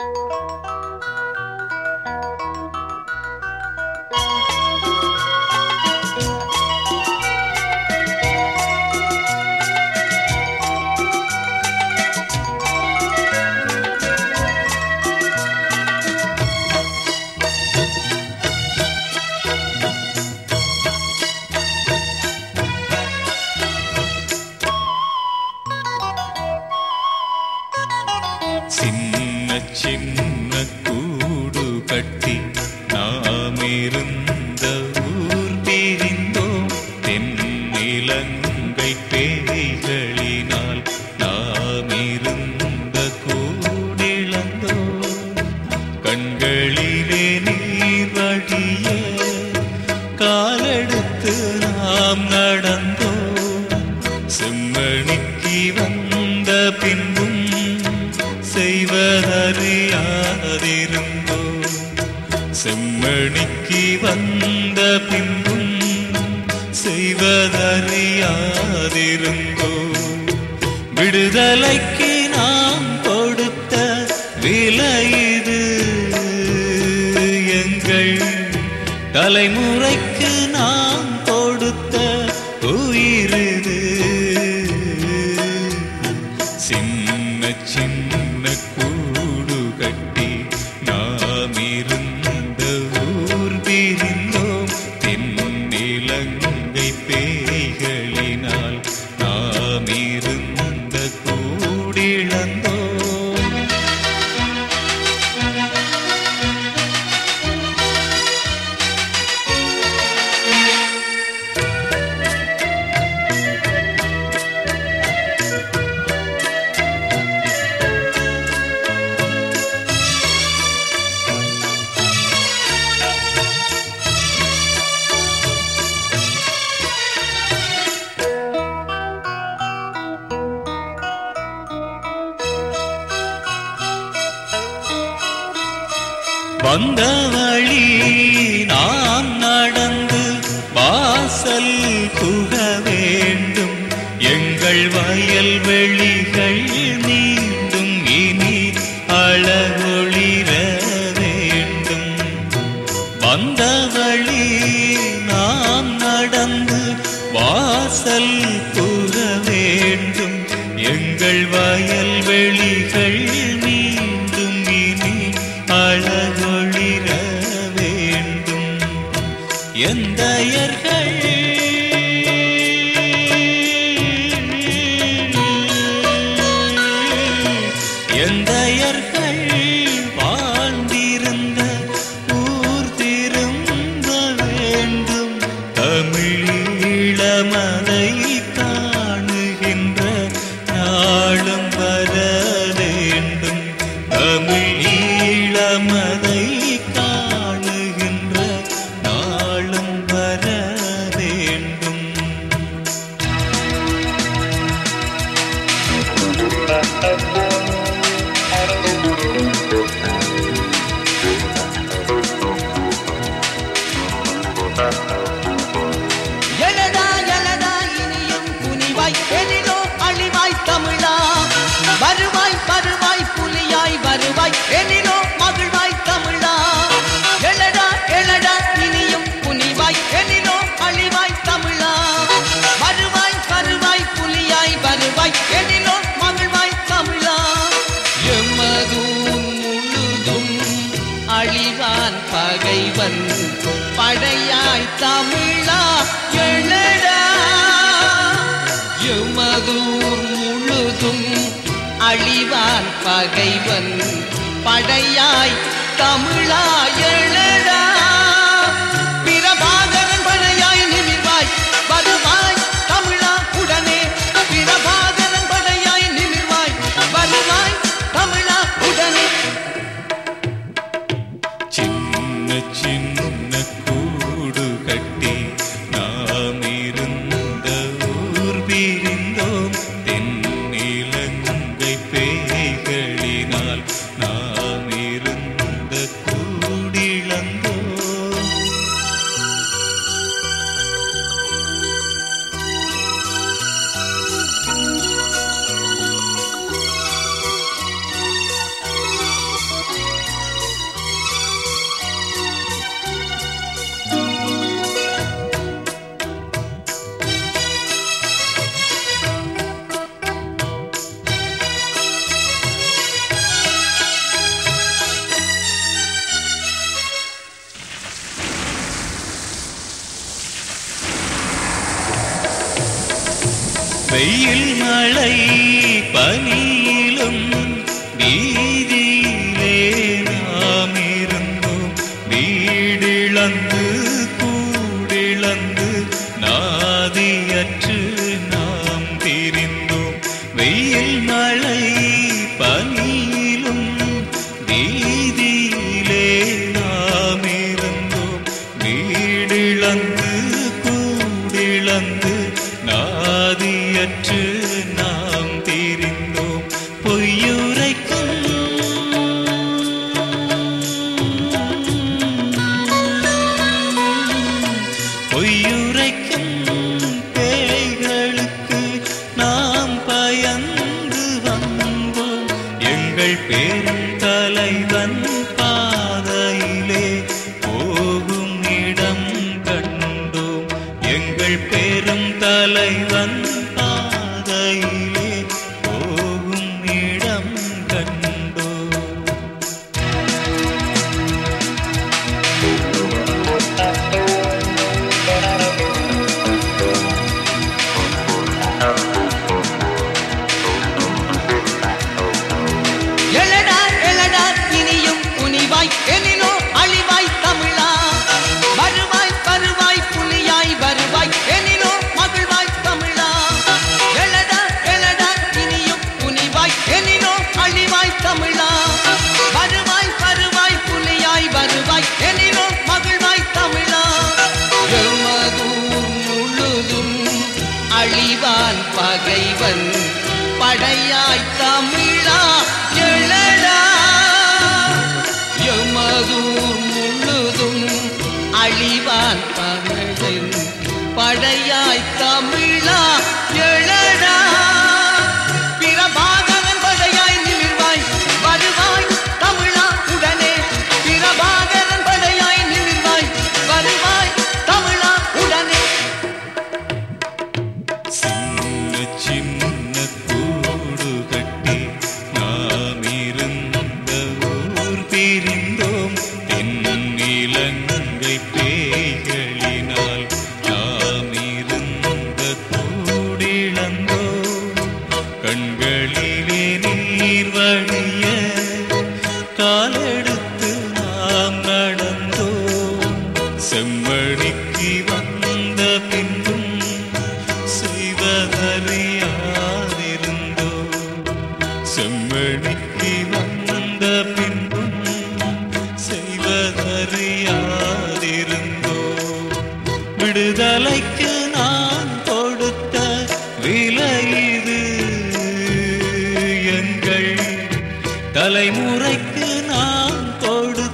சின்ன சின்ன கூடு கட்டி நாம் இருந்த ஊர் பிரிந்தோம் தென்னிலங்கை பேய்களினால் நாம் இருந்த கூடிழந்தோம் கண்களிலே நீர் வடிய காலெடுத்து நாம் நடந்தோம் செம்மணிக்கு வந்த பின்பும் செய்வதறியாதிருந்தோம் செம்மணிக்கு வந்த பின்பும் செய்வதறியாதிருந்தோம் விடுதலைக்கு நாம் கொடுத்த விலை இது எங்கள் தலைமுறைக்கு நாம் கொடுத்த உயிர் இது சின்ன சின்ன கூடு கட்டி நாம் இருந்த ஊர் பிரிந்தோம் தென்னிலங்கை பேய்களினால் நாம் இருந்த கூடிழந்தோம் வந்த வழி நாம் நடந்து வாசல் புக வேண்டும் எங்கள் வயல் வெளிகள் மீண்டும் இனி அழகொளிர வேண்டும் வந்த வழி நாம் நடந்து வாசல் புக வேண்டும் எங்கள் வயல் வெளிகள் மீண்டும் இனி அழகொளிர வேண்டும் எந்தையர்கள் எந்தையர்கள் வாழ்ந்திருந்த ஊர் திரும்ப வேண்டும் தமிழீழமதை காணுகின்ற நாளும் வர வேண்டும் தமிழீழமதை காணுகின்ற நாளும் வர வேண்டும் எழடா எழடா இனியும் புனிவாய் எனிலோ அழிவாய் தமிழா வருவாய் வருவாய் புலியாய் வருவாய் எனிலோ மகிழ்வாய் தமிழா எழடா எழடா இனியும் புனிவாய் எனிலோ அழிவாய் தமிழா வருவாய் வருவாய் புலியாய் வருவாய் எனிலோ மகிழ்வாய் தமிழா எம்மதூர் முழுதும் அழிவான் பகைவன் படையாய் தமிழா எழடா எமதூர் முழுதும் அழிவான் பகைவன் படையாய் தமிழா எழடா பிரபாகரன் படையாய் நிமிர்வாய் வருவாய் தமிழா உடனே பிரபாகரன் படையாய் நிமிர்வாய் வருவாய் தமிழா உடனே சின்ன சின்ன கூடு கட்டி நாம் இருந்த ஊர் பிரிந்தோம் தென்னிலங்கை பேய்களினால் நாம் இருந்த கூடிழந்தோம் வெயில் மழை பனியிலும் வீதியிலே நாம் இருந்தோம் வீடிழந்து கூடிழந்து நாதியற்று நாம் திரிந்தோம் வெயில் மழை பனியிலும் வீதியிலே நாம் இருந்தோம் வீடிழந்து கூடிழந்து நாதியற்று நாம் திரிந்தோம் பொய்யுரைக்கும் பொய்யுரைக்கும் பேய்களுக்கு நாம் பயந்து வந்தோம் எங்கள் பெரும் தலைவன் பாதையிலே போகும் இடம் கண்டோம் எங்கள் பெரும் தலைவன் பாதையிலே போகும் இடம் கண்டோம் எழடா எழடா இனியும் துணிவாய் எனினோ அழிவாய் தமிழா வருவாய் வருவாய் புலியாய் வருவாய் எனினோ மகிழ்வாய் தமிழா எழடா எழடா இனியும் துணிவாய் எனினோ அழிவாய் தமிழா வருவாய் வருவாய் புலியாய் வருவாய் எனினோ மகிழ்வாய் தமிழா எமதூர் முழுதும் அழிவான் பகைவன் படையாய் தமிழா எழடா எமதூர் முழுதும் அழிவான் பகைவன் படையாய் தமிழா எழடா பிரபாகரன் படையாய் நிமிர்வாய் வருவாய் தமிழா உடனே பிரபாகரன் படையாய் நிமிர்வாய் வருவாய் தமிழா உடனே சின்ன சின்ன கூடு கட்டி நாம் இருந்த ஊர் பிரிந்தோம் தென்னிலங்கை பேய்களினால் நாம் இருந்த கூடிழந்தோம் கண்களிலே நீர் வழிய காலெடுத்து நாம் நடந்தோம் செம்மணிக்கு வந்த பின்பும் செய்வதறியாதிருந்தோ செம்மணிக்கு வந்த பின்பும் செய்வதறியாதிருந்தோ விடுதலைக்கு நான் கொடுத்த விலை இது எங்கள் தலைமுறைக்கு நான் கொடுத்த